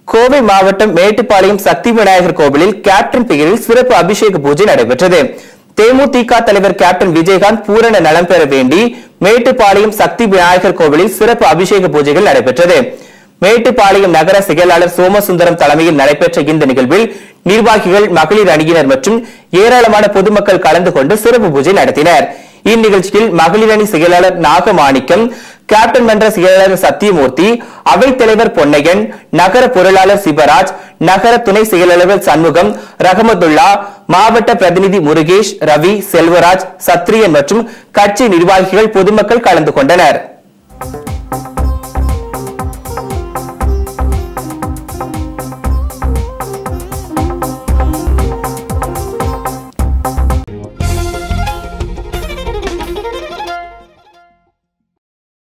கோவை மாவட்டம் மேட்டுப்பாளையம் சக்தி விநாயகர் கோவிலில் கேப்டன் பெயரில் சிறப்பு அபிஷேக பூஜை நடைபெற்றது தேமுதிக தலைவர் கேப்டன் விஜயகாந்த் பூரண நலம் பெற வேண்டி மேட்டுப்பாளையம் சக்தி விநாயகர் கோவிலில் சிறப்பு அபிஷேக பூஜைகள் நடைபெற்றது மேட்டுப்பாளையம் நகர செயலாளர் சோமசுந்தரம் தலைமையில் நடைபெற்ற இந்த நிகழ்வில் நிர்வாகிகள் மகளிர் அணியினர் மற்றும் ஏராளமான பொதுமக்கள் கலந்து கொண்டு சிறப்பு பூஜை நடத்தினர் இந்நிகழ்ச்சியில் மகளிர் அணி செயலாளர் நாகமாணிக்கம் கேப்டன் மன்ற செயலாளர் சத்தியமூர்த்தி அவைத் தலைவர் பொன்னையன் நகர பொருளாளர் சிவராஜ் நகர துணை செயலாளர்கள் சண்முகம் ரஹமத்துல்லா மாவட்ட பிரதிநிதி முருகேஷ் ரவி செல்வராஜ் சத்ரியன் மற்றும் கட்சி நிர்வாகிகள் பொதுமக்கள் கலந்து கொண்டனர்